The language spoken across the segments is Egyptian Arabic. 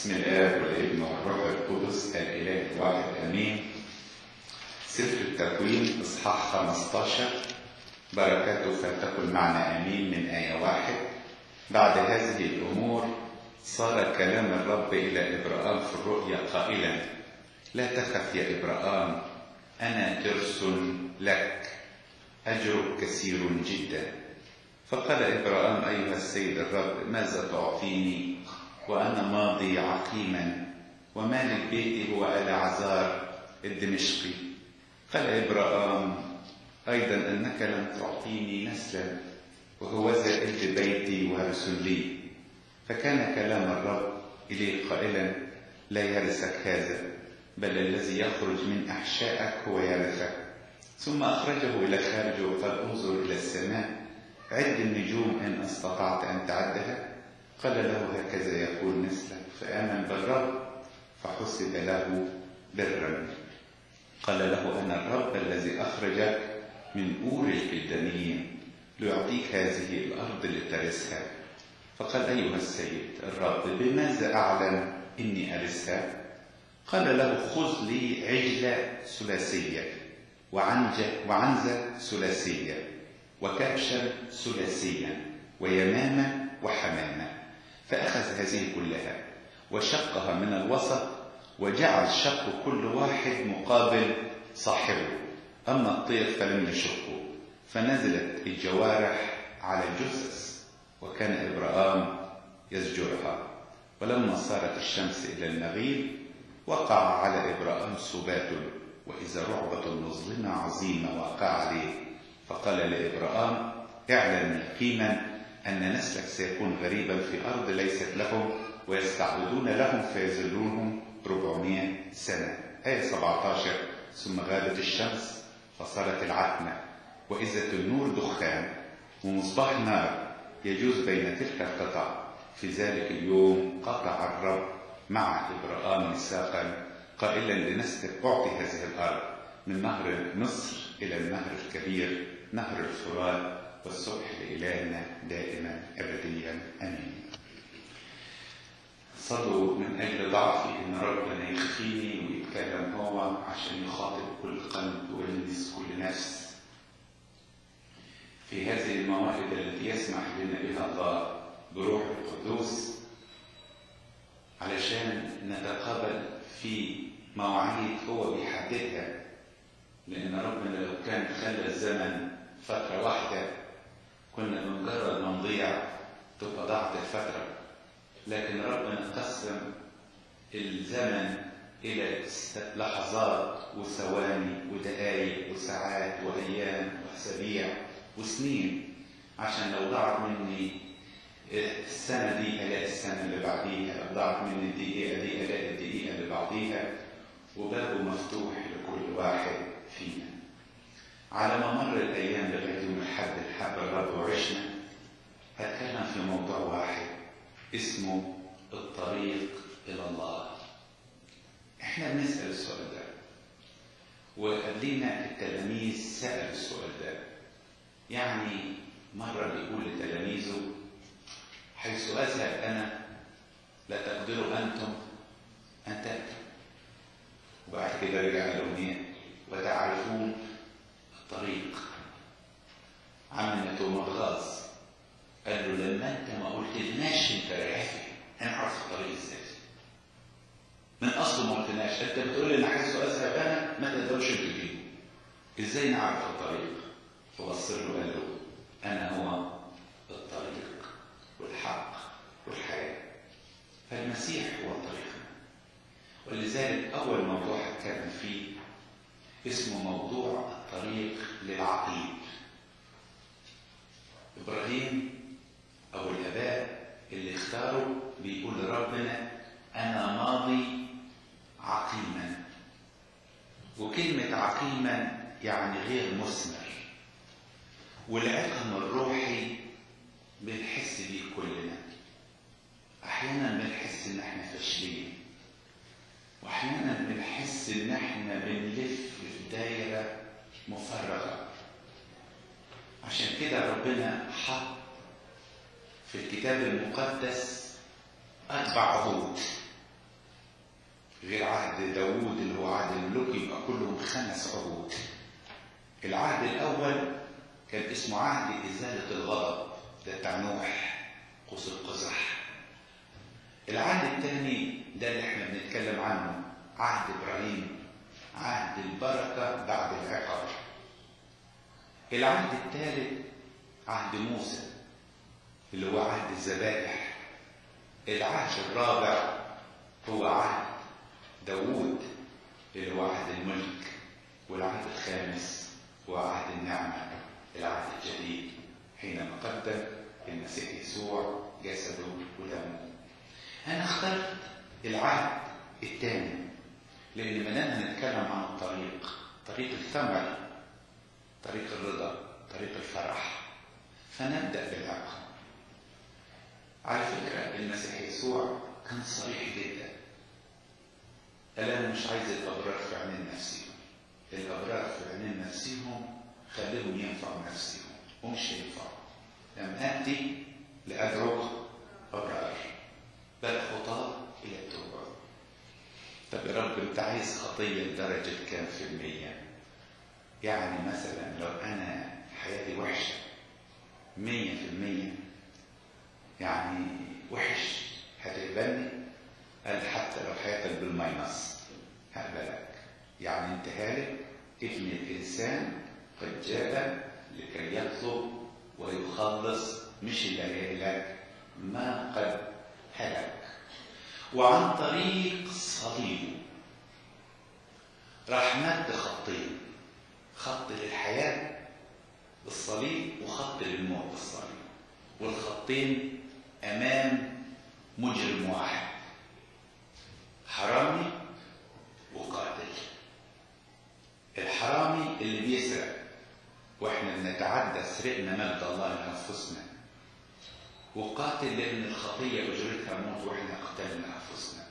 بسم الآب والابن والروح القدس الإله الواحد آمين سفر التكوين إصحاح 15 بركاته فلتكن معنا آمين من آية واحد بعد هذه الأمور صار كلام الرب إلى إبراهام في الرؤيا قائلا لا تخف يا إبراهام أنا ترس لك أجرك كثير جدا فقال إبراهام أيها السيد الرب ماذا تعطيني وأنا ماضي عقيما ومالك بيتي هو العزار الدمشقي قال إبراهام أيضا أنك لم تعطيني نسلا وهو ابن بيتي وارث لي فكان كلام الرب إليه قائلا لا يرثك هذا بل الذي يخرج من أحشائك هو يرثك ثم أخرجه إلى خارجه وقال انظر إلى السماء عد النجوم إن استطعت أن تعدها قال له هكذا يقول مثلك فآمن بالرب فحسب له برا قال له أنا الرب الذي أخرجك من أور الكلدانيين ليعطيك هذه الأرض لترثها فقال أيها السيد الرب بماذا أعلم إني أرثها قال له خذ لي عجلة ثلاثية وعنجة وعنزة ثلاثية وكبشا ثلاثيا ويمامة وحمامة فأخذ هذه كلها وشقها من الوسط وجعل شق كل واحد مقابل صاحبه أما الطير فلم يشقه فنزلت الجوارح على الجثث وكان إبراهام يزجرها ولما صارت الشمس إلى المغيب وقع على إبراهام سبات وإذا رعبة مظلمة عظيمة وقع عليه فقال لإبراهام اعلم يقينا أن نسلك سيكون غريبا في أرض ليست لهم ويستعبدون لهم فيذلونهم 400 سنة آية 17 ثم غابت الشمس فصارت العتمة وإذا النور دخان ومصباح نار يجوز بين تلك القطع في ذلك اليوم قطع الرب مع إبراهام ميثاقا قائلا لنسلك أعطي هذه الأرض من نهر مصر إلى النهر الكبير نهر الفرات والصبح لإلهنا دائما أبديا آمين صلوا من أجل ضعفي إن ربنا يخفيني ويتكلم هو عشان يخاطب كل قلب ويلمس كل نفس في هذه المواهب التي يسمح لنا بها الله بروح القدوس علشان نتقابل في مواعيد هو بيحددها لأن ربنا لو كان خلى الزمن فترة واحدة كنا بمجرد ما نضيع تبقى ضاعت الفترة لكن ربنا قسم الزمن إلى لحظات وثواني ودقايق وساعات وأيام وأسابيع وسنين عشان لو ضاعت مني السنة دي ألاقي السنة اللي بعديها ضاعت مني الدقيقة دي ألاقي الدقيقة اللي بعديها وبابه مفتوح لكل واحد فينا على ممر الأيام لغاية يوم الحد الحب الرب وعشنا هتكلم في موضوع واحد اسمه الطريق إلى الله احنا بنسأل السؤال ده وقبلينا التلاميذ سألوا السؤال ده يعني مرة بيقول لتلاميذه حيث أذهب أنا لا تقدروا أنتم أن تأتوا وبعد كده رجع لهم وتعرفون الطريق عمل مغاظ قال له لما انت ما قلتلناش انت رايح فين هنعرف الطريق ازاي من اصله ما قلتلناش انت بتقول لنا حيث اذهب انا ما تقدرش تجيبه ازاي نعرف الطريق فبص له قال له انا هو الطريق والحق والحياه فالمسيح هو طريقنا ولذلك اول موضوع هتكلم فيه اسمه موضوع الطريق للعقيد ابراهيم او الاباء اللي اختاروا بيقول لربنا انا ماضي عقيما وكلمة عقيما يعني غير مثمر والعقم الروحي بنحس بيه كلنا احيانا بنحس ان احنا فاشلين واحيانا بنحس ان احنا بنلف في دايره مفرغه عشان كده ربنا حط في الكتاب المقدس اربع عهود غير عهد داوود اللي هو عهد الملوك يبقى كلهم خمس عهود العهد الأول كان اسمه عهد إزالة الغضب ده بتاع نوح قوس القزح العهد الثاني ده اللي احنا بنتكلم عنه عهد إبراهيم عهد البركة بعد العقاب العهد الثالث عهد موسى اللي هو عهد الذبائح العهد الرابع هو عهد داوود اللي هو عهد الملك والعهد الخامس هو عهد النعمة العهد الجديد حينما قدم المسيح يسوع جسده ودمه أنا اخترت العهد الثاني لأن ما دام هنتكلم عن الطريق طريق الثمر طريق الرضا طريق الفرح فنبدأ بالعقل على فكرة المسيح يسوع كان صريح جدا قال أنا مش عايز الأبرار في عينين نفسهم الأبرار في عينين نفسهم خليهم ينفعوا نفسهم ومش ينفعوا لم آتي لأدعو أبرار بل خطاة إلى التوبة طب يا رب أنت عايز خطية لدرجة كام في المية؟ يعني مثلا لو أنا حياتي وحشة مية في المية يعني وحش هتقبلني؟ قال حتى لو حياتك بالماينس هقبلك يعني انت هالك ابن الإنسان قد جاء لكي يطلب ويخلص مش اللي هيهلك ما قد هلك وعن طريق صليبه راح مد خطين خط للحياة بالصليب وخط للموت بالصليب والخطين أمام مجرم واحد حرامي وقاتل الحرامي اللي بيسرق واحنا بنتعدى سرقنا مجد الله لانفسنا وقاتل لان الخطيه اجرتها موت واحنا قتلنا انفسنا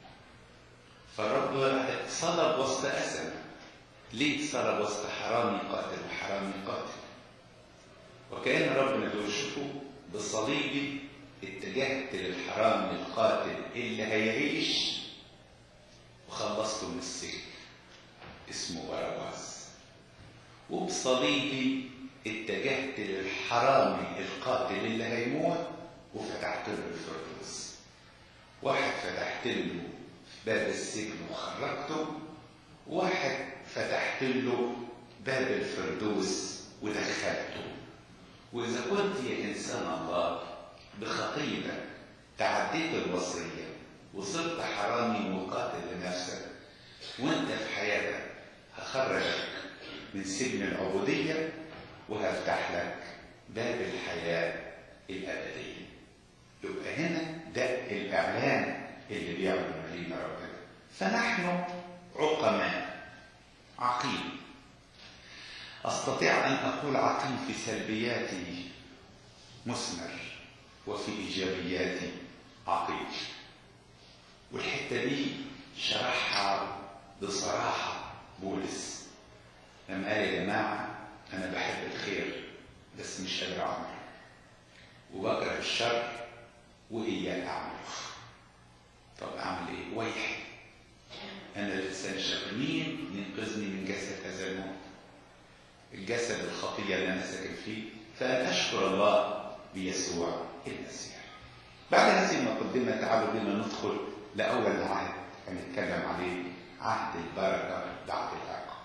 فالرب صلب وسط اسد ليه صلب وسط حرامي قاتل وحرامي قاتل وكان ربنا بيرشفه بصليبي اتجهت للحرامي القاتل اللي هيعيش وخلصته من السجن اسمه بarabbas وبصليبي اتجهت للحرامي القاتل اللي هيموت وفتحت له الفردوس واحد فتحت له باب السجن وخرجته واحد فتحت له باب الفردوس ودخلته وإذا كنت يا إنسان الله بخطيئتك تعديت الوصية وصرت حرامي مقاتل لنفسك وانت في حياتك هخرجك من سجن العبودية وهفتح لك باب الحياة الأبدية يبقى هنا ده الإعلان اللي بيعمل لينا ربنا فنحن عقماء عقيم أستطيع أن أقول عقيم في سلبياتي مثمر وفي إيجابياتي عقيم والحتة دي شرحها بصراحة بولس لما قال يا جماعة أنا بحب الخير بس مش قادر أعمل وبكره الشر وإياه أعمل طب أعمل إيه؟ ويحي أنا الإنسان شر مين ينقذني من جسد هذا الموت؟ الجسد الخطية اللي أنا ساكن فيه فأن أشكر الله بيسوع المسيح بعد هذه المقدمة تعالوا بنا ندخل لأول عهد هنتكلم عليه عهد البركة بعد العقاب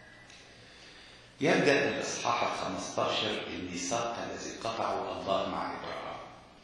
يبدأ الإصحاح الخمستاشر الميثاق الذي قطعه الله مع إبراهيم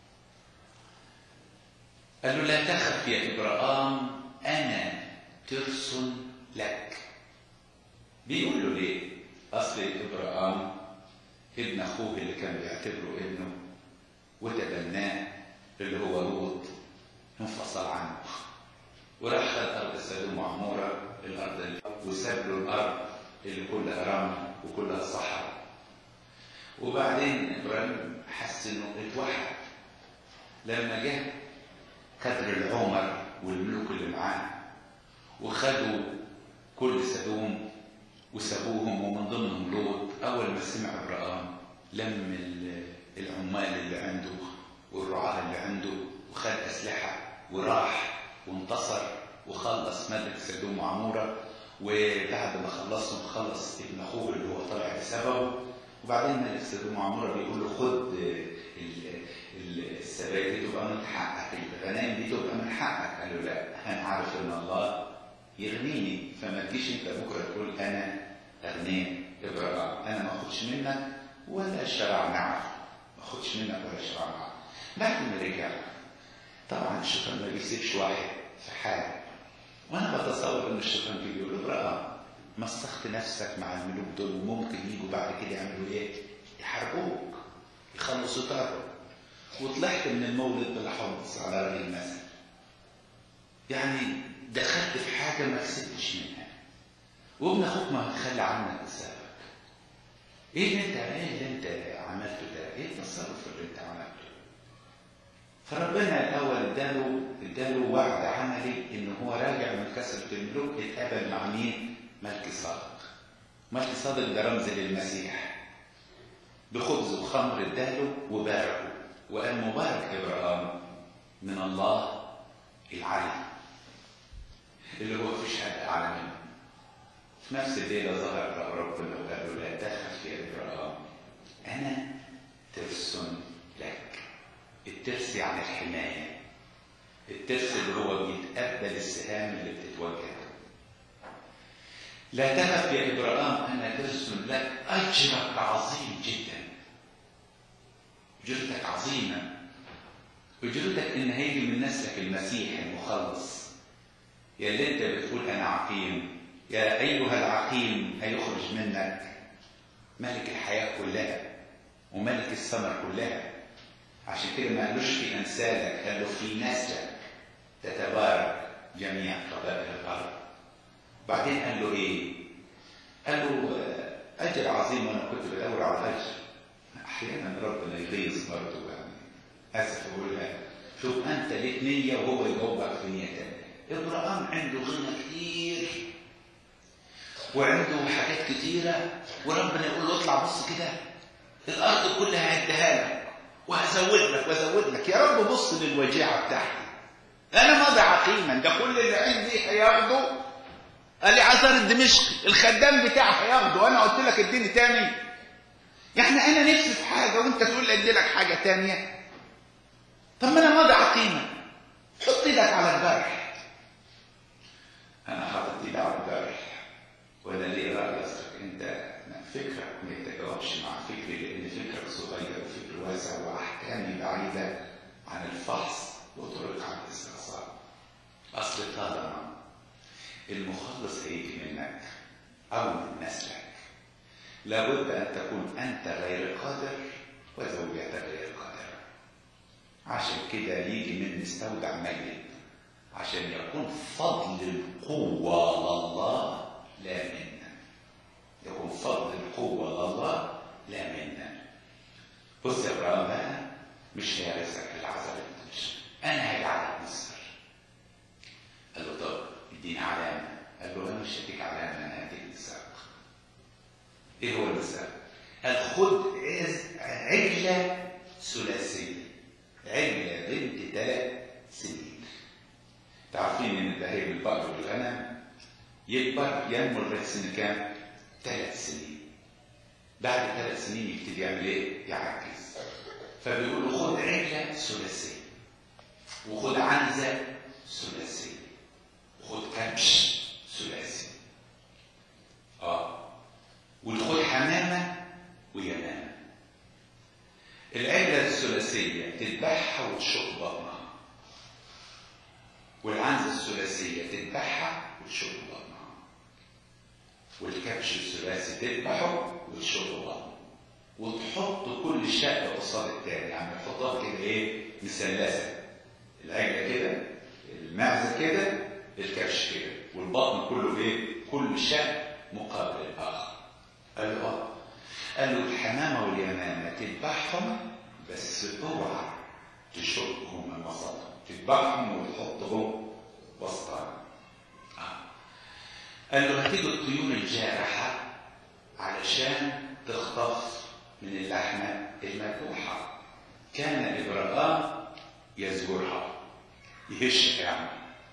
قال له لا تخف يا إبراهيم أنا ترس لك بيقول له ليه؟ أصل إبراهيم ابن أخوه اللي كان بيعتبره ابنه وتبناه اللي هو لوط انفصل عنه وراح خد أرض سدوم وعمورة الأرض اللي وساب له الأرض اللي كلها رمل وكلها صحراء وبعدين إبراهيم حس إنه اتوحد لما جه كدر العمر والملوك اللي معاه وخدوا كل سدوم وسابوهم ومن ضمنهم لوط أول ما سمع إبراهيم لم العمال اللي عنده والرعاة اللي عنده وخد أسلحة وراح وانتصر وخلص ملك سدوم وعمورة وبعد ما خلصهم خلص ابن اخوه اللي هو طلع بسببه وبعدين ملك سدوم وعمورة بيقول له خد ال- ال- السبايا دي تبقى من حقك الغنائم دي تبقى من حقك قال له لا انا عارف ان الله يغنيني فما تجيش انت بكره تقول انا اغنيت ابراء انا ما اخدش منك ولا الشرع نعرف ما اخدش منك ولا الشرع نعرف بعد ما رجع طبعا الشيطان ما بيسيبش واحد في حاله وانا بتصور ان الشيطان بيجي يقول له امراه مسخت نفسك مع الملوك دول وممكن يجوا بعد كده يعملوا ايه؟ يحاربوك يخلصوا طارك وطلعت من المولد بلا حمص على راي المثل يعني دخلت في حاجه ما كسبتش منها وابن اخوك ما خلى عنك بسببك ايه اللي انت ايه اللي انت عملته ده؟ ايه التصرف اللي انت عملته؟ فربنا الاول اداله اداله وعد عملي ان هو راجع من كسرة الملوك اتقابل مع مين؟ ملك صادق. ملك صادق ده رمز للمسيح. بخبز وخمر اداله وباركه وقال مبارك ابراهيم من الله العلي اللي هو مفيش حد اعلى منه. في نفس الليله ظهر ربنا وقال له لا تخف يا ابراهيم انا ترس لك. الترس يعني الحماية الترس اللي هو بيتقبل السهام اللي بتتوجه لا تخف يا إبراهيم أنا ترس لك أجرك عظيم جدا أجرتك عظيمة أجرتك إن هيجي من نسلك المسيح المخلص يا اللي أنت بتقول أنا عقيم يا أيها العقيم هيخرج منك ملك الحياة كلها وملك السمر كلها عشان كده ما قالوش في امثالك قال له في نسلك تتبارك جميع قبائل الارض بعدين قال له ايه قال له آه، اجر عظيم وانا كنت بدور على الاجر احيانا ربنا يغيظ برضه يعني اسف اقولها شوف انت ليك نيه وهو يجاوبك في نيه تانيه ابراهيم عنده غنى كتير وعنده حاجات كتيره وربنا يقول له اطلع بص كده الارض كلها هديها لك وهزود لك وازود لك يا رب بص للوجيعه بتاعتي انا ماضي عقيما ده كل اللي عندي هياخده قال لي عذر الدمشقي الخدام بتاعي هياخده وانا قلت لك اديني تاني يعني انا نفسي في حاجه وانت تقول لي ادي لك حاجه تانيه طب ما انا ماضي عقيما حط ايدك على الجرح انا حاطط ايدي على الجرح وانا ليه راي اصلك انت فكرك ما يتجاوبش مع فكري لان فكرك صغير وفكر واسع واحكامي بعيده عن الفحص وطرق عن الاستقصاء اصل طالما المخلص هيجي منك او من نسلك لابد ان تكون انت غير قادر وزوجتك غير قادره عشان كده يجي من مستودع ميت عشان يكون فضل القوه لله لا منا يكون فضل القوة لله لا منا بص يا ابراهيم بقى مش هيرثك العذاب الدمشق انا هجعلك مصر قال له طب اديني علامة قال له انا مش هديك علامة انا هديك ميثاق ايه هو الميثاق؟ قال خد عز- عجلة ثلاثية عجلة بنت ثلاث سنين تعرفين ان البهيم البقر والغنم يكبر ينمو لغايه سن كام؟ ثلاث سنين. بعد ثلاث سنين يبتدي يعمل ايه؟ يعجز. فبيقول له خد عجله ثلاثيه. وخد عنزه ثلاثيه. وخد كبش ثلاثي. اه. وخد حمامه ويمامه. العجله الثلاثيه تذبحها وتشق بطنها. والعنزه الثلاثيه تذبحها وتشق بطنها. والكبش الثلاثي تذبحه وتشق بطنه وتحط كل شق قصاد التاني يعني تحطها كده ايه مثلثه العجله كده المعزه كده الكبش كده والبطن كله ايه كل شق مقابل الاخر قال له اه قال له الحمامه واليمامه تذبحهم بس اوعى تشقهم من وسطهم تذبحهم وتحطهم وسطهم آه. قال له هتيجي الطيور الجارحة علشان تخطف من اللحمة المذبوحة كان إبراهام يزجرها يهش يعني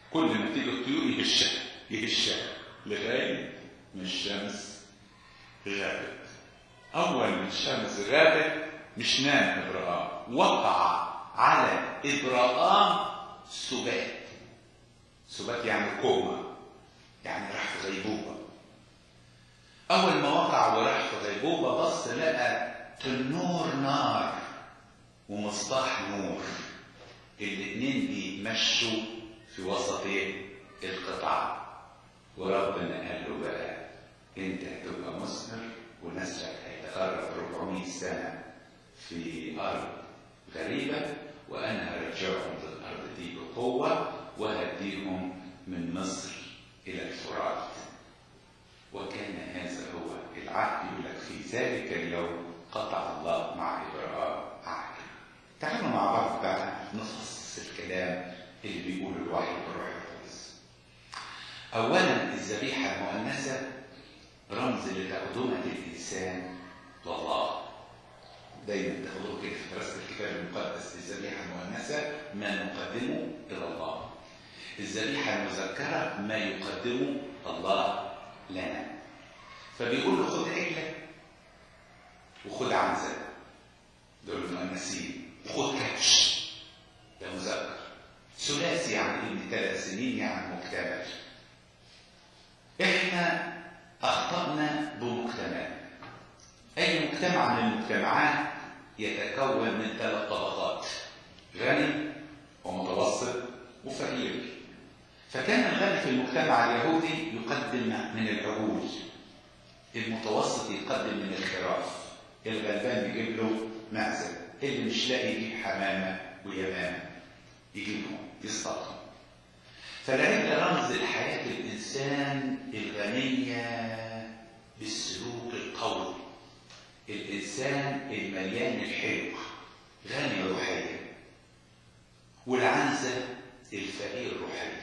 كل ما تيجي الطيور يهشها يهشها لغايه ما الشمس غابت اول ما الشمس غابت مش نام ابراهام وقع على ابراهام سبات سبات يعني كوما يعني راح في غيبوبه اول ما وقع وراح في غيبوبه بص لقى تنور نار ومصباح نور الاثنين بيمشوا في وسط ايه القطع وربنا قال له بقى انت هتبقى مثمر ونسلك هيتخرج 400 سنه في ارض غريبه وانا هرجعهم للارض دي بقوه وهديهم من مصر الى الفرات وكان هذا هو العهد يقول لك في ذلك اليوم قطع الله مع ابراهيم عهد تعالوا مع بعض بقى نفصص الكلام اللي بيقوله الوحي بالروح القدس اولا الذبيحه المؤنثه رمز لتقدمه الانسان لله دايما تاخدوه كده في دراسه الكتاب المقدس الذبيحه المؤنثه ما نقدمه الى الله الذبيحه المذكره ما يقدمه الله لنا فبيقول له خد عجله وخد عنزه دول المؤنثين وخد كبش ده مذكر ثلاثي يعني ابن ثلاث سنين يعني مكتمل احنا اخطانا بمجتمع اي مجتمع من المجتمعات يتكون من ثلاث طبقات غني ومتوسط وفقير فكان الغني في المجتمع اليهودي يقدم من العجول المتوسط يقدم من الخراف الغلبان يجيب له معزه اللي مش لاقي يجيب حمامه ويمامه يجيبهم يصطادهم فالعلم رمز لحياة الإنسان الغنية بالسلوك القوي الإنسان المليان الحلو غني روحيا والعنزة الفقير روحيا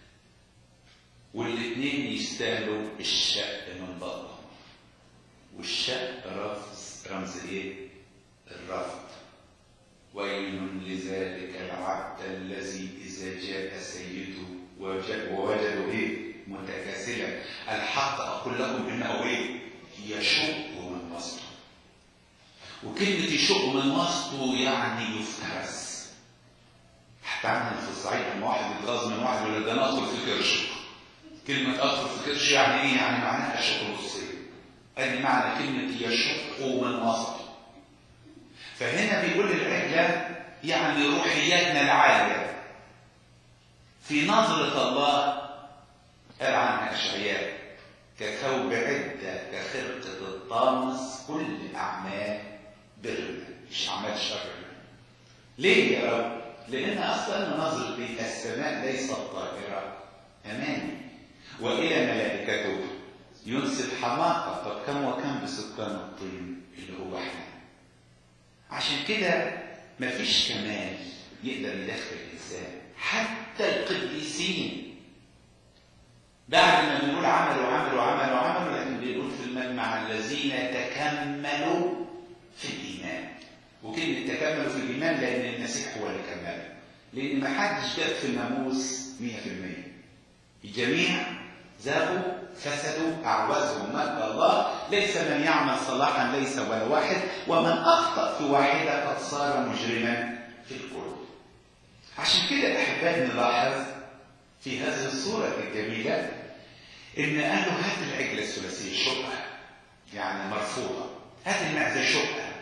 والاثنين يستاهلوا الشق من بطنهم والشق رمز رمز ايه؟ الرفض ويل لذلك العبد الذي إذا جاء سيده ووجدوا إيه؟ متكاسلا الحق أقول لكم إنه إيه؟ يشق من وسطه وكلمة يشق من وسطه يعني يفترس حتى عندنا في الصعيد لما واحد يتغاظ من واحد يقول ده أنا أدخل في كرشه كلمة أدخل في كرش يعني إيه؟ يعني معناها أشق نصين أدي معنى كلمة يشق من وسطه فهنا بيقول العجلة يعني روحياتنا العالية في نظرة الله قال عنها أشعياء كثوب عدة كخرقة الطامس كل أعمال بر مش أعمال شر ليه يا رب؟ لأن أصلا نظرة السماء ليست طاهرة أمامي وإلى ملائكته ينسب حماقة طب كم وكم بسكان الطين اللي هو احنا عشان كده مفيش كمال يقدر يدخل الانسان حتى القديسين بعد ما بنقول عملوا عملوا عملوا عملوا لكن بيقول في المجمع الذين تكملوا في الايمان وكلمه تكملوا في الايمان لان المسيح هو اللي كمل لان ما حدش جاب في الناموس 100% الجميع ذابوا فسدوا أعوزهم مجد الله ليس من يعمل صلاحا ليس ولا واحد ومن أخطأ في واحدة قد صار مجرما في الكل عشان كده أحبائي نلاحظ في هذه الصورة الجميلة إن قال له هات العجلة الثلاثية شقة يعني مرفوضة هات المعزة شقة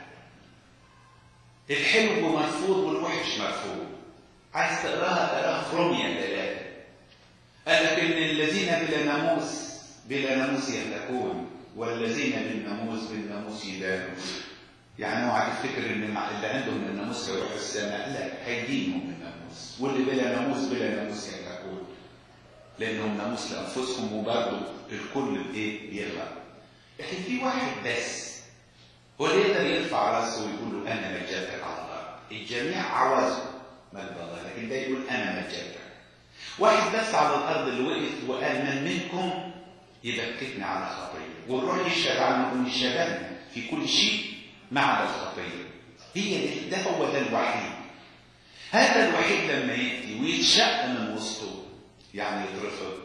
الحلو مرفوض والوحش مرفوض عايز تقراها تقراها في روميا ثلاثة قال لك ان الذين بلا ناموس بلا ناموس يهلكون والذين بالناموس بالناموس يدانون يعني اوعى تفتكر ان اللي عندهم الناموس هيروحوا السماء لا هيدينهم الناموس واللي بلا ناموس بلا ناموس يهلكون لانهم ناموس لانفسهم وبرضه الكل بايه بيغلط لكن في واحد بس هو اللي يقدر يرفع راسه ويقول له انا مجدك على الارض الجميع عوزوا مجد الله لكن ده يقول انا مجدك واحد بس على الارض اللي وقف وقال من منكم يبكتني على خطيه والروح يشهد عنه انه شبهنا في كل شيء ما عدا الخطيه هي ده هو ده الوحيد هذا الوحيد لما ياتي ويتشق من وسطه يعني يترفض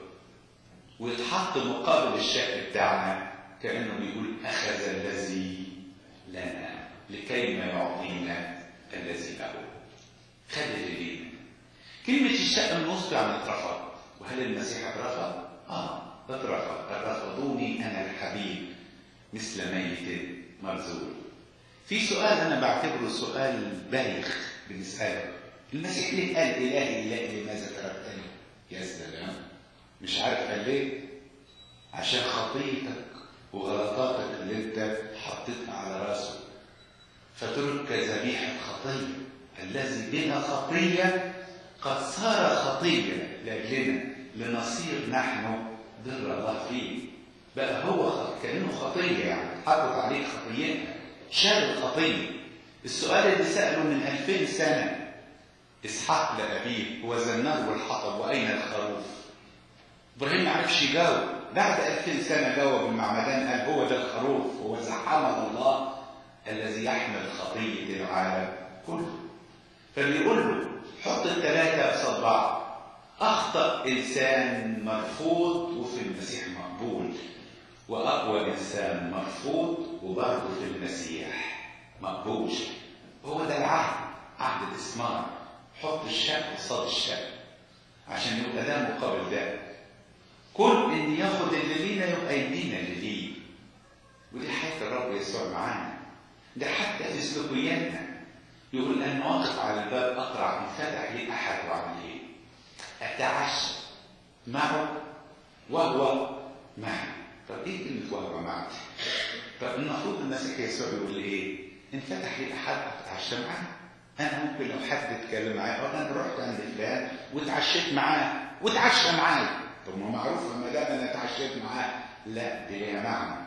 ويتحط مقابل الشك بتاعنا كأنه بيقول أخذ الذي لنا لكي ما يعطينا الذي له خد اللي لينا كلمة الشق النص يعني اترفض وهل المسيح اترفض؟ اه اترفض رفضوني انا الحبيب مثل ميت مرزول في سؤال انا بعتبره سؤال بايخ بنساله المسيح ليه قال الهي الهي لماذا تركتني؟ يا سلام مش عارف قال ليه؟ عشان خطيتك وغلطاتك اللي انت حطيتها على راسه فترك ذبيحة خطية الذي بلا خطية قد صار خطية لأجلنا لنصير نحن بر الله فيه بقى هو خط... كأنه خطية يعني حطت عليك خطيتنا شال الخطية السؤال اللي سأله من ألفين سنة إسحاق لأبيه هو النار والحطب وأين الخروف إبراهيم ما عرفش يجاوب بعد ألفين سنة جاوب المعمدان قال هو ده الخروف هو زحمه الله الذي يحمل خطية العالم كله فبيقول له حط الثلاثة قصاد بعض أخطأ إنسان مرفوض وفي المسيح مقبول وأقوى إنسان مرفوض وبرضه في المسيح مقبول هو ده العهد عهد الإسمار حط الشك قصاد الشك عشان يبقى ده مقابل ده كل إن ياخد اللي لينا يبقى يدينا اللي ليه ودي حياة الرب يسوع معانا ده حتى في سلوكياتنا يقول أن واقف على الباب أقرع إن فتح لي أحد وأعمل إيه؟ أتعشى معه وهو معي طب إيه كلمة وهو معي؟ طب المفروض المسيح يسوع يقول إيه؟ إن فتح لي أحد أتعشى معاه أنا ممكن لو حد اتكلم معايا أقول أنا رحت عند فلان واتعشيت معاه واتعشى معايا طب ما معروف ما دام أنا اتعشيت معاه لا دي ليها معنى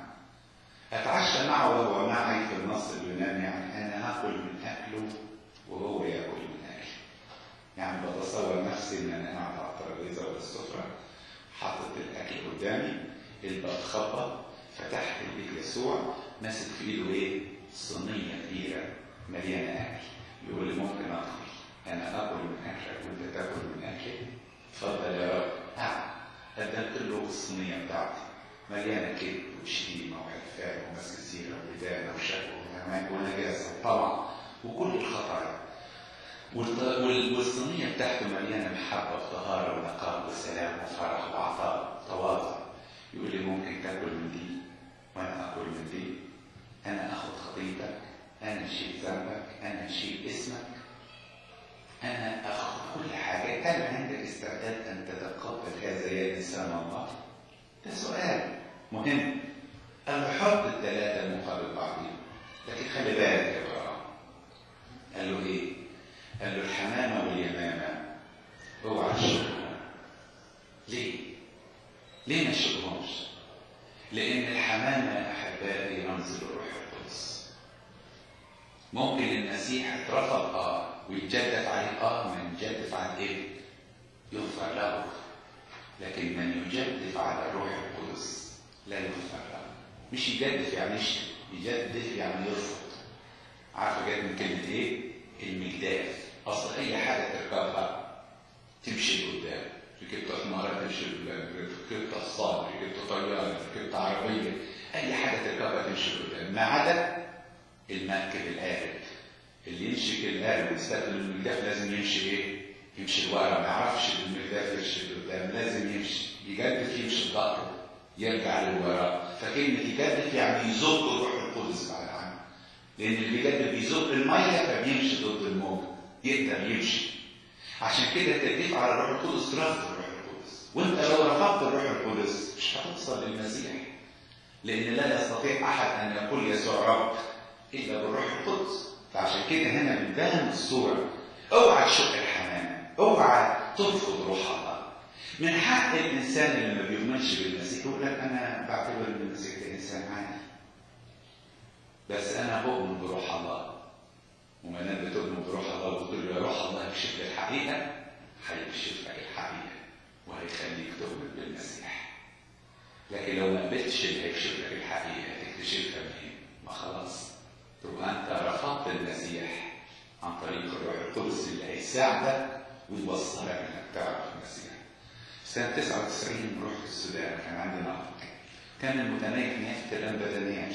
أتعشى معه وهو معي في النص اليوناني يعني أنا هاكل من أكله وهو ياكل من أكلي. يعني بتصور نفسي إن أنا قاعد على الترابيزة ولا السفرة حاطط الأكل قدامي الباب خبط فتحت البيت يسوع ماسك في إيده إيه؟ صينية كبيرة مليانة أكل. يقول لي ممكن أدخل أنا آكل من أكلك وأنت تاكل من أكلي. اتفضل يا رب. قعد قدمت له الصينية بتاعتي. مليانه كذب وشتيمه وحلفان ومسك سيره ودانه وشكوى ونجاسه طبعا وكل الخطايا والصينيه بتاعته مليانه محبه وطهاره ونقاء وسلام وفرح وعطاء تواضع يقول لي ممكن تاكل من دي وانا اكل من دي انا اخذ خطيتك انا اشيل ذنبك انا اشيل اسمك انا اخذ كل حاجه هل عندك استعداد ان تتقبل هذا يا انسان الله ده سؤال مهم قال له حط الثلاثة مقابل بعضهم لكن خلي بالك يا براء قال له ايه؟ قال له الحمامة واليمامة اوعى تشوفهم ليه؟ ليه ما تشوفهمش؟ لأن الحمامة يا أحبائي رمز للروح القدس ممكن المسيح اترفض اه ويتجدف عليه اه من يتجدف على ايه؟ يغفر له لكن من يجدف على الروح القدس لا يغفر له مش يجدف يعني يشتم يجدف يعني يرفض عارفه جايه من كلمه ايه المجداف اصل اي حاجه تركبها تمشي لقدام ركبت حمارة تمشي لقدام ركبت حصان ركبت طياره ركبت عربيه اي حاجه تركبها تمشي لقدام ما عدا المركب القارب اللي يمشي القارب ويستخدم المجداف لازم يمشي ايه يمشي لورا ما يعرفش المجداف يمشي لقدام لازم يمشي يجدف يمشي لظهره يرجع للوراء فكلمة يجدف يعني يزق الروح القدس بعد عنه لأن اللي بيجدف بيزق المية فبيمشي ضد الموج يقدر يمشي عشان كده التجديف على الروح القدس رفض الروح القدس وانت لو رفضت الروح القدس مش هتوصل للمسيح لأن لا يستطيع أحد أن يقول يسوع رب إلا بالروح القدس فعشان كده هنا بنبان الصورة اوعى تشق الحمامة اوعى ترفض روح الله من حق الانسان اللي ما بيؤمنش بالمسيح يقول لك انا بعتبر ان المسيح ده انسان عادي بس انا بؤمن بروح الله وما دام بتؤمن بروح الله وتقول له يا روح الله اكشف لي الحقيقه هيكشف لك الحقيقه وهيخليك تؤمن بالمسيح لكن لو ما قبلتش اللي هيكشف لك الحقيقه هتكتشفها منين؟ ما خلاص تبقى انت رفضت المسيح عن طريق الروح القدس اللي هيساعدك ويوصلك انك تعرف المسيح سنة 99 رحت السودان كان عندي نقد كان المتنيح نيافة الأنبدانيات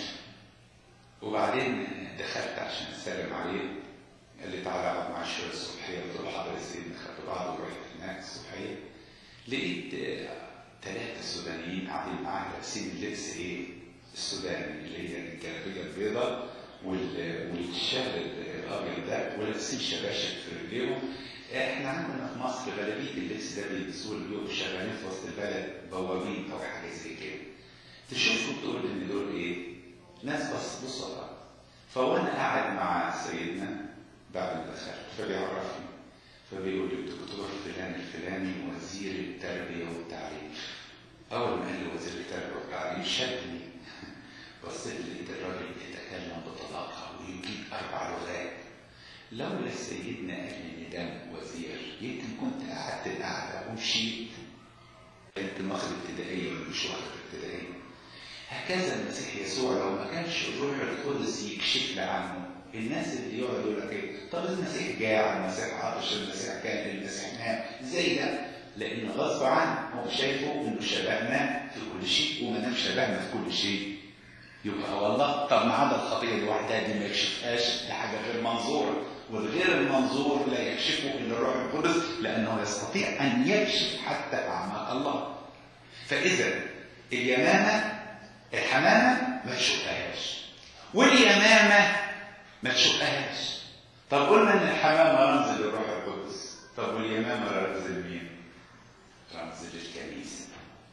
وبعدين دخلت عشان أسلم عليه قال لي تعالى اقعد معايا شوية الصبحية قلت له حاضر يا سيدي خدت بعض ورحت هناك الصبحية لقيت ثلاثة سودانيين قاعدين معايا لابسين اللبس إيه؟ السوداني اللي هي الجلابية البيضاء والشال الأبيض ده ولابسين شباشب في رجليهم احنا عندنا في مصر غالبيه اللبس ده بيلبسوه اللي بيبقوا شغالين في وسط البلد بوابين او حاجه زي كده. تشوفوا تقول ان دول ايه؟ ناس بس بصوا بقى. فوانا قاعد مع سيدنا بعد ما دخلت فبيعرفني فبيقول لي الدكتور فلان الفلاني وزير التربيه والتعليم. اول ما قال لي وزير التربيه والتعليم شدني. بصيت لقيت الراجل يتكلم بطلاقه ويجيب اربع لغات. لولا سيدنا قال لي ده وزير يمكن كنت قعدت القعده ومشيت كنت واخد ابتدائيه مش واخد ابتدائيه هكذا المسيح يسوع لو ما كانش الروح القدس يكشف لي عنه الناس اللي يقعد يقول لك ايه طب المسيح جاع المسيح عطش المسيح كان المسيح نام زي ده لان غصب عنه هو شايفه انه شبهنا في كل شيء وما دام شبهنا في كل شيء يبقى والله طب ما عدا الخطيه لوحدها دي ما يكشفهاش دي حاجه غير منظوره والغير المنظور لا يكشفه الا الروح القدس لانه يستطيع ان يكشف حتى اعماق الله. فاذا اليمامه الحمامه ما تشقهاش واليمامه ما تشقهاش. طب قلنا ان الحمامه رمز للروح القدس، طب واليمامه رمز لمين؟ رمز للكنيسه.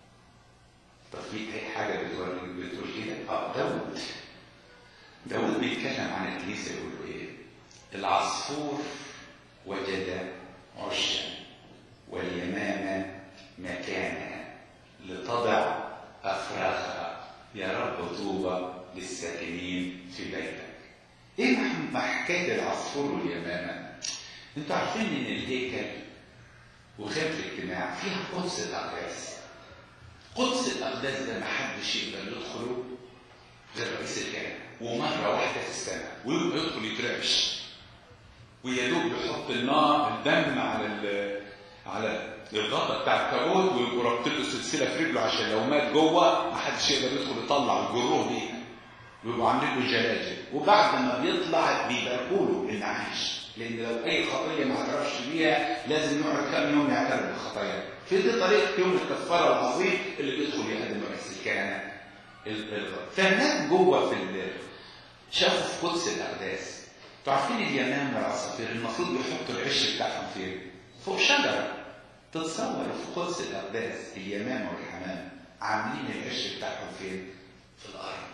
طب في اي حاجه بتقول بتقول كده؟ اه داود داود بيتكلم عن الكنيسه يقول ايه؟ العصفور وجد عشا واليمامة مكانها لتضع أفراخها يا رب طوبى للساكنين في بيتك ايه حكاية العصفور واليمامة انتوا عارفين ان الهيكل وخيمة الاجتماع فيها قدس الأقداس قدس الأقداس ده محدش يقدر يدخله غير رئيس الكهنة ومرة واحدة في السنة ويبقى يدخل يترعش ويا دوب يحط النار الدم على ال على الغطا بتاع الكابوت ويبقوا رابطين له سلسله في رجله عشان لو مات جوه ما حدش يقدر يدخل يطلع الجروح دي ويبقوا عاملين له جلاجل وبعد ما بيطلع بيباركوا له انه عايش لان لو اي خطيه ما اعترفش بيها لازم يقعد كام يوم يعترف بالخطايا في دي طريقه يوم الكفاره العظيم اللي بيدخل يقدم رئيس الكهنه فهناك جوه في شافوا في قدس الاقداس عارفين اليمام والعصافير المفروض بيحطوا العش بتاعهم فين؟ فوق شجره تتصور في قدس الاقداس اليمام والحمام عاملين العش بتاعهم فين؟ في الارض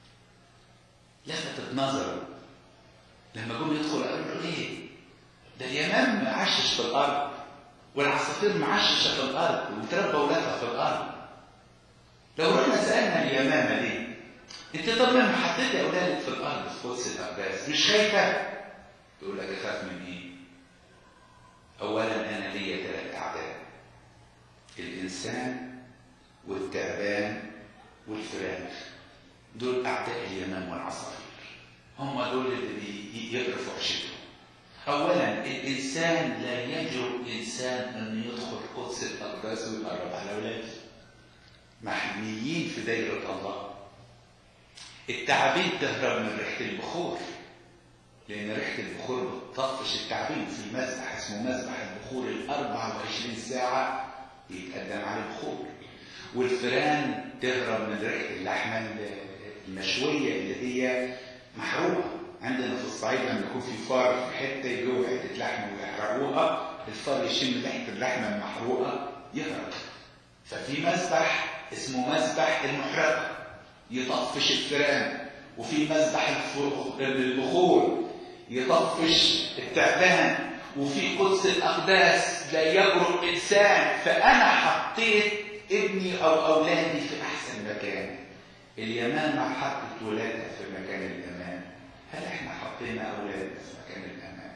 لفتت نظره لما جم يدخلوا قالوا ليه؟ ده اليمام معشش في الارض والعصافير معششه في الارض وتربى اولادها في الارض لو رحنا سالنا اليمامه ليه؟ انت طب لما حطيتي اولادك في الارض في قدس الاقداس مش خايفه؟ تقول لك اخاف من ايه؟ اولا انا ليا ثلاث اعداء الانسان والتعبان والفئران دول اعداء اليمام والعصافير هم دول اللي يقرفوا عشتهم اولا الانسان لا يجرؤ انسان انه يدخل قدس الاقداس ويقرب على اولاده محميين في دايره الله التعابين تهرب من ريحه البخور لان ريحه البخور بتطفش التعابين في مذبح اسمه مذبح البخور ال 24 ساعه يتقدم على البخور والفئران تهرب من ريحه اللحمه المشويه اللي هي محروقه عندنا في الصعيد لما يكون في فار في حته يجوا حته لحمه ويحرقوها الفار يشم ريحه اللحمه المحروقه يهرب ففي مذبح اسمه مذبح المحرقه يطفش الفئران وفي مذبح البخور يطفش التعبان وفي قدس الاقداس لا يجرؤ انسان فانا حطيت ابني او اولادي في احسن مكان اليمامه حطت ولادها في مكان الامان هل احنا حطينا اولادنا في مكان الامان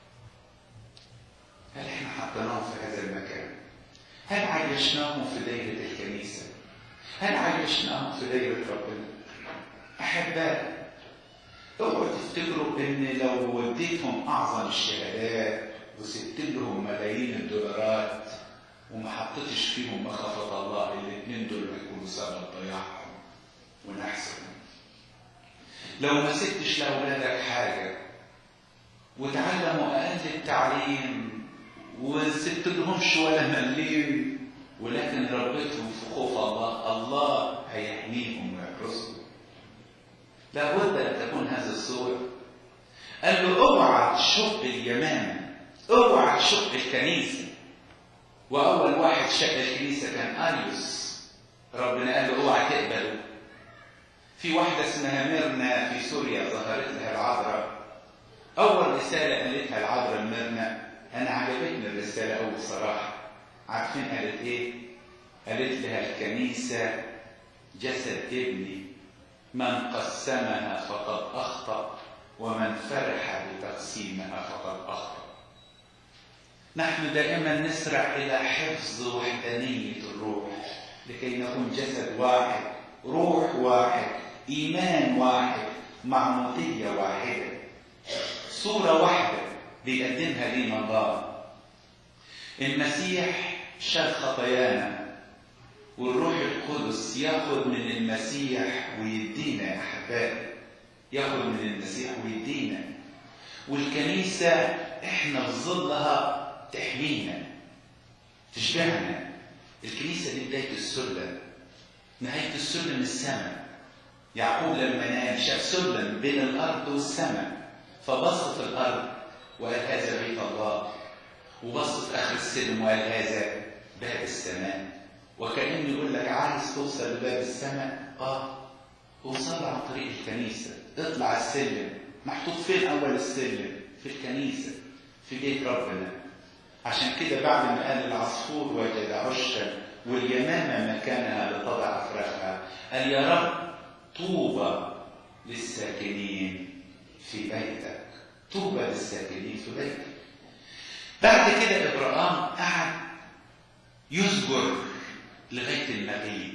هل احنا حطيناهم في هذا المكان هل عايشناهم في دايره الكنيسه هل عايشناهم في دايره ربنا احبائي اوعوا تفتكروا ان لو وديتهم اعظم الشهادات وسبت لهم ملايين الدولارات وما حطيتش فيهم مخافة الله الاثنين دول هيكونوا سبب ضياعهم ونحسهم لو ما سبتش لأولادك حاجة وتعلموا أقل التعليم وسبت لهمش ولا مليم ولكن ربيتهم في خوف الله الله هيحميهم ويحرسهم لابد أن تكون هذه الصورة قال له اوعى تشق اليمامة اوعى تشق الكنيسة وأول واحد شق الكنيسة كان أريوس ربنا قال له اوعى تقبله في واحدة اسمها ميرنا في سوريا ظهرت لها العذراء أول رسالة قالتها العذراء ميرنا أنا عجبتني الرسالة أوي بصراحة عارفين قالت إيه؟ قالت لها الكنيسة جسد ابني من قسمها فقد أخطأ ومن فرح بتقسيمها فقد أخطأ نحن دائما نسرع إلى حفظ وحدانية الروح لكي نكون جسد واحد روح واحد إيمان واحد معمودية واحدة صورة واحدة بيقدمها لنا الله المسيح شال خطايانا والروح القدس ياخد من المسيح ويدينا يا احبائي ياخد من المسيح ويدينا والكنيسة احنا في ظلها تحمينا تشبعنا الكنيسة دي بداية السلم نهاية السلم السماء يعقوب لما نام شاف سلم بين الأرض والسماء فبص في الأرض وقال هذا بيت الله وبص في آخر السلم وقال هذا باب السماء وكأنه يقول لك عايز توصل لباب السماء اه اوصل عن طريق الكنيسة اطلع السلم محطوط فين أول السلم في الكنيسة في بيت ربنا عشان كده بعد ما قال العصفور وجد عشا واليمامة مكانها لتضع أفراخها قال يا رب طوبى للساكنين في بيتك طوبى للساكنين في بيتك بعد كده إبراهام قعد يزجر لغاية المغيب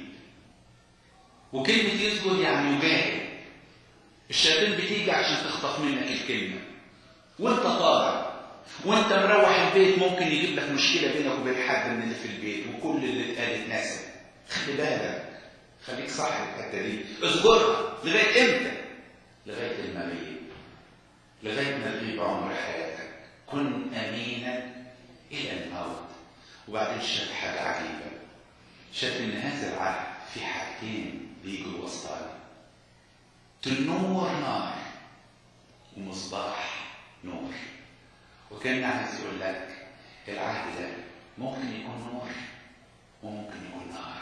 وكلمة يزجر يعني يجاهد الشياطين بتيجي عشان تخطف منك الكلمة وانت طالع وانت مروح البيت ممكن يجيب لك مشكلة بينك وبين حد من اللي في البيت وكل اللي اتقال اتنسى خلي بالك خليك صح الحتة دي اذكرها لغاية امتى؟ لغاية المغيب لغاية ما تغيب عمر حياتك كن أمينا إلى الموت وبعدين شاف حاجة عجيبة شاف إن هذا العهد في حاجتين بيجوا وسطنا تنور نار ومصباح نور وكان عايز يقول لك العهد ده ممكن يكون نور وممكن يكون نار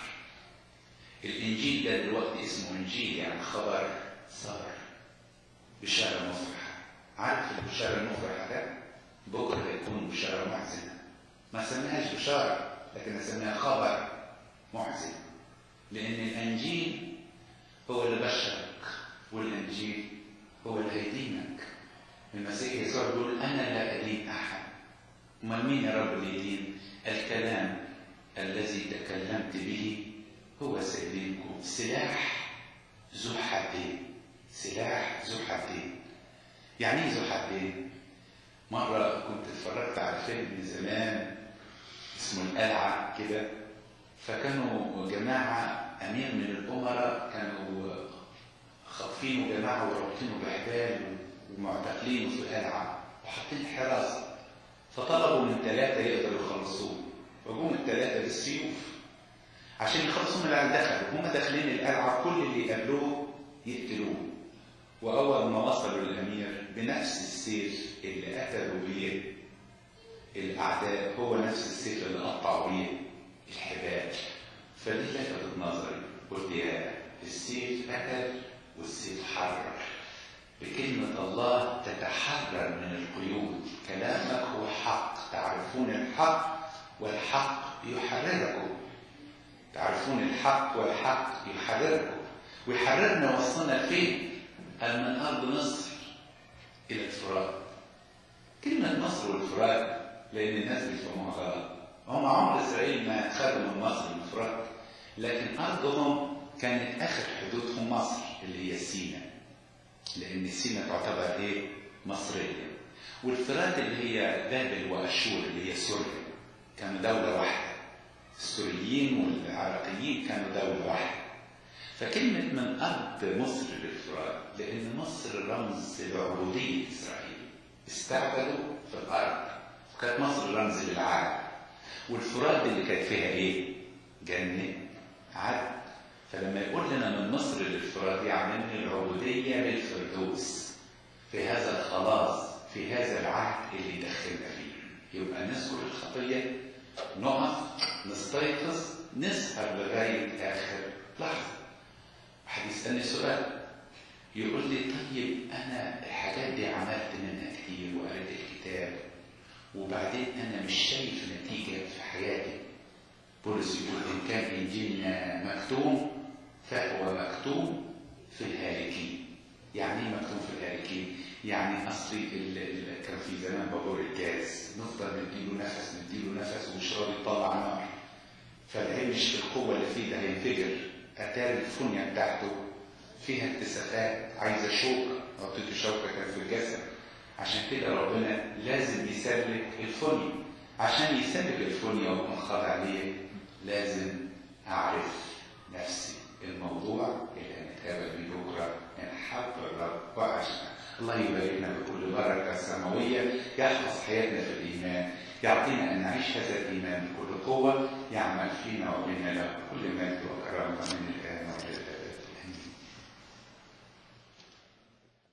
الانجيل ده دلوقتي اسمه انجيل يعني خبر صار بشارة مفرحة عارف البشارة المفرحة ده بكرة هيكون بشارة محزنة ما سميهاش بشارة لكن اسميها خبر محزن لأن الإنجيل هو اللي بشرك والإنجيل هو اللي هيدينك المسيح يسوع يقول أنا لا أدين أحد أمال مين يا رب اللي يدين؟ الكلام الذي تكلمت به هو سيدينكم سلاح ذو حدين سلاح ذو حدين يعني ايه ذو حدين؟ مرة كنت اتفرجت على فيلم من زمان اسمه القلعة كده فكانوا جماعة أمير من الأمراء كانوا خاطفينه جماعة ورابطينه بحبال ومعتقلينه في القلعة وحاطين حراسة فطلبوا من ثلاثة يقدروا يخلصوه فجم الثلاثة بالسيوف عشان يخلصوا من العيال دخلوا هم داخلين القلعة كل اللي يقابلوه يقتلوه وأول ما وصلوا للأمير بنفس السيف اللي قتلوا بيه الأعداء هو نفس السيف اللي قطعوا بيه الحبال فدي لفتت نظري قلت يا السيف قتل والسيف حرر بكلمة الله تتحرر من القيود كلامك هو حق تعرفون الحق والحق يحرركم تعرفون الحق والحق يحرركم ويحررنا وصلنا لفين؟ قال من أرض مصر إلى الفرات كلمة مصر والفرات لأن الناس بيفهموها غلط هم عمر إسرائيل ما خدوا من مصر الفرات لكن أرضهم كانت آخر حدودهم مصر اللي هي سينا لأن سينا تعتبر إيه؟ مصرية والفرات اللي هي بابل وأشور اللي هي سوريا كانوا دولة واحدة السوريين والعراقيين كانوا دولة واحدة فكلمة من أرض مصر للفرات لأن مصر رمز لعبودية إسرائيل استعبدوا في الأرض وكانت مصر رمز للعالم والفرات اللي كانت فيها إيه؟ جنة عدل فلما يقول لنا من مصر للفرات يعني من العبودية للفردوس في هذا الخلاص في هذا العهد اللي دخلنا فيه يبقى نذكر الخطية نقف نستيقظ نسهر لغاية آخر لحظة واحد يسألني سؤال يقول لي طيب أنا الحاجات دي عملت منها كتير وقريت الكتاب وبعدين أنا مش شايف نتيجة في حياتي بولس يقول إن كان إنجيلنا مكتوم فهو مكتوم في الهالكين يعني ايه مكتوم في الهالكين؟ يعني اصلي ال- ال- كان في زمان بابور الجاز نفضل نديله نفس نديله نفس والشراب يطلع نار فالعين مش في القوه اللي فيه ده هينفجر اتاري الفونيا بتاعته فيها اتساقات عايزه شوكه اعطيته شوكه كان في الجسد عشان كده ربنا لازم يسلك الفونيا عشان يسلك الفونيا ويكون خاضع ليه لازم اعرف نفسي الموضوع اللي هنتقابل بيه بكره من حق الرب وعشان الله يباركنا بكل بركه سماويه يحفظ حياتنا في الايمان يعطينا ان نعيش هذا الايمان بكل قوه يعمل فينا ومنا له كل مجد وكرامه من الان والى